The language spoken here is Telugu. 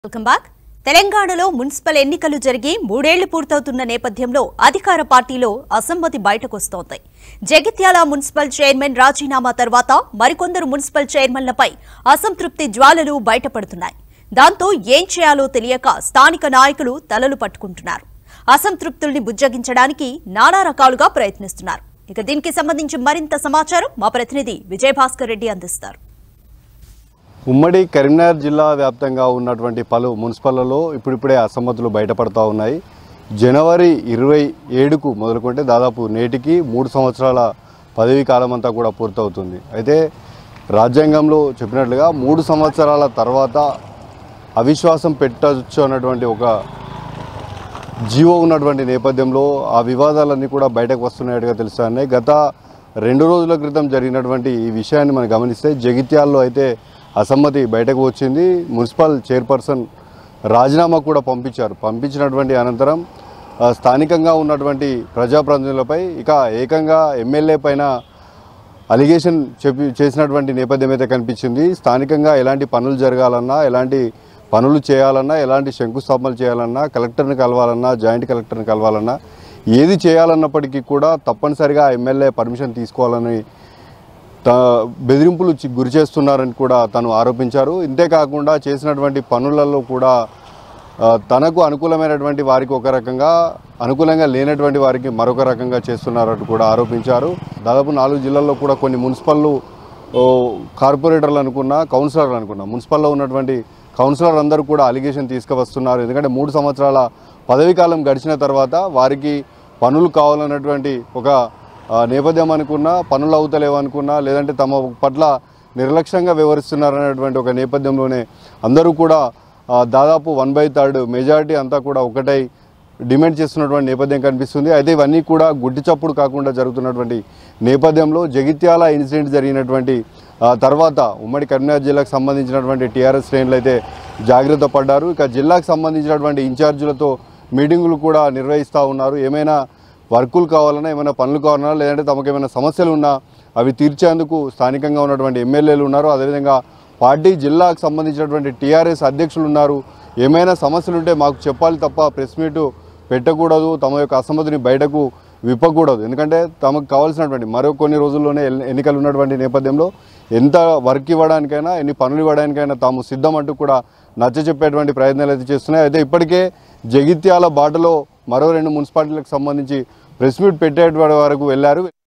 వెల్కమ్ బ్యాక్ తెలంగాణలో మున్సిపల్ ఎన్నికలు జరిగి మూడేళ్లు పూర్తవుతున్న నేపథ్యంలో అధికార పార్టీలో అసమ్మతి బయటకొస్తోంది జగిత్యాల మున్సిపల్ చైర్మన్ రాజీనామా తర్వాత మరికొందరు మున్సిపల్ చైర్మన్లపై అసంతృప్తి జ్వాలలు బయటపడుతున్నాయి దాంతో ఏం చేయాలో తెలియక స్థానిక నాయకులు తలలు పట్టుకుంటున్నారు అసంతృప్తుల్ని బుజ్జగించడానికి నానా రకాలుగా ప్రయత్నిస్తున్నారు ఇక దీనికి సంబంధించి మరింత సమాచారం మా ప్రతినిధి విజయభాస్కర్ రెడ్డి అందిస్తారు ఉమ్మడి కరీంనగర్ జిల్లా వ్యాప్తంగా ఉన్నటువంటి పలు మున్సిపల్లలో ఇప్పుడిప్పుడే అసమ్మతులు బయటపడతా ఉన్నాయి జనవరి ఇరవై ఏడుకు మొదలుకుంటే దాదాపు నేటికి మూడు సంవత్సరాల పదవీ కాలం అంతా కూడా పూర్తవుతుంది అయితే రాజ్యాంగంలో చెప్పినట్లుగా మూడు సంవత్సరాల తర్వాత అవిశ్వాసం పెట్టచ్చు అన్నటువంటి ఒక జీవో ఉన్నటువంటి నేపథ్యంలో ఆ వివాదాలన్నీ కూడా బయటకు వస్తున్నాయట్టుగా తెలుస్తున్నాయి గత రెండు రోజుల క్రితం జరిగినటువంటి ఈ విషయాన్ని మనం గమనిస్తే జగిత్యాల్లో అయితే అసమ్మతి బయటకు వచ్చింది మున్సిపల్ చైర్పర్సన్ రాజీనామా కూడా పంపించారు పంపించినటువంటి అనంతరం ఆ, స్థానికంగా ఉన్నటువంటి ప్రజాప్రతినిధులపై ఇక ఏకంగా ఎమ్మెల్యే పైన అలిగేషన్ చెప్పి చేసినటువంటి నేపథ్యం అయితే కనిపించింది స్థానికంగా ఎలాంటి పనులు జరగాలన్నా ఎలాంటి పనులు చేయాలన్నా ఎలాంటి శంకుస్థాపనలు చేయాలన్నా కలెక్టర్ని కలవాలన్నా జాయింట్ కలెక్టర్ని కలవాలన్నా ఏది చేయాలన్నప్పటికీ కూడా తప్పనిసరిగా ఆ ఎమ్మెల్యే పర్మిషన్ తీసుకోవాలని త బెదిరింపులు చి- గురి చేస్తున్నారని కూడా తను ఆరోపించారు ఇంతేకాకుండా చేసినటువంటి పనులలో కూడా ఆ, తనకు అనుకూలమైనటువంటి వారికి ఒక రకంగా అనుకూలంగా లేనటువంటి వారికి మరొక రకంగా చేస్తున్నారని కూడా ఆరోపించారు దాదాపు నాలుగు జిల్లాల్లో కూడా కొన్ని మున్సిపల్లు ఓ, కార్పొరేటర్లు అనుకున్నా కౌన్సిలర్లు అనుకున్నా మున్సిపల్లో ఉన్నటువంటి కౌన్సిలర్ అందరూ కూడా అలిగేషన్ తీసుకువస్తున్నారు ఎందుకంటే మూడు సంవత్సరాల పదవీ కాలం గడిచిన తర్వాత వారికి పనులు కావాలన్నటువంటి ఒక ఆ, నేపథ్యం అనుకున్నా పనులు అవుతలేవు అనుకున్నా లేదంటే తమ పట్ల నిర్లక్ష్యంగా వ్యవహరిస్తున్నారనేటువంటి ఒక నేపథ్యంలోనే అందరూ కూడా ఆ, దాదాపు వన్ బై థర్డ్ మెజారిటీ అంతా కూడా ఒకటై డిమాండ్ చేస్తున్నటువంటి నేపథ్యం కనిపిస్తుంది అయితే ఇవన్నీ కూడా గుడ్డి చప్పుడు కాకుండా జరుగుతున్నటువంటి నేపథ్యంలో జగిత్యాల ఇన్సిడెంట్ జరిగినటువంటి ఆ, తర్వాత ఉమ్మడి కరీంనగర్ జిల్లాకు సంబంధించినటువంటి టీఆర్ఎస్ శ్రేణులు అయితే జాగ్రత్త పడ్డారు ఇక జిల్లాకు సంబంధించినటువంటి ఇన్ఛార్జీలతో మీటింగులు కూడా నిర్వహిస్తూ ఉన్నారు ఏమైనా వర్కులు కావాలన్నా ఏమైనా పనులు కావాలన్నా లేదంటే తమకు ఏమైనా సమస్యలు ఉన్నా అవి తీర్చేందుకు స్థానికంగా ఉన్నటువంటి ఎమ్మెల్యేలు ఉన్నారు అదేవిధంగా పార్టీ జిల్లాకు సంబంధించినటువంటి టీఆర్ఎస్ అధ్యక్షులు ఉన్నారు ఏమైనా సమస్యలు ఉంటే మాకు చెప్పాలి తప్ప ప్రెస్ మీట్ పెట్టకూడదు తమ యొక్క అసమ్మతిని బయటకు విప్పకూడదు ఎందుకంటే తమకు కావాల్సినటువంటి మరో కొన్ని రోజుల్లోనే ఎల్- ఎన్నికలు ఉన్నటువంటి నేపథ్యంలో ఎంత వర్క్ ఇవ్వడానికైనా ఎన్ని పనులు ఇవ్వడానికైనా తాము సిద్ధం అంటూ కూడా నచ్చ చెప్పేటువంటి ప్రయత్నాలు అయితే చేస్తున్నాయి అయితే ఇప్పటికే జగిత్యాల బాటలో మరో రెండు మున్సిపాలిటీలకు సంబంధించి ప్రెస్ మీట్ పెట్టేటువంటి వరకు వెళ్ళారు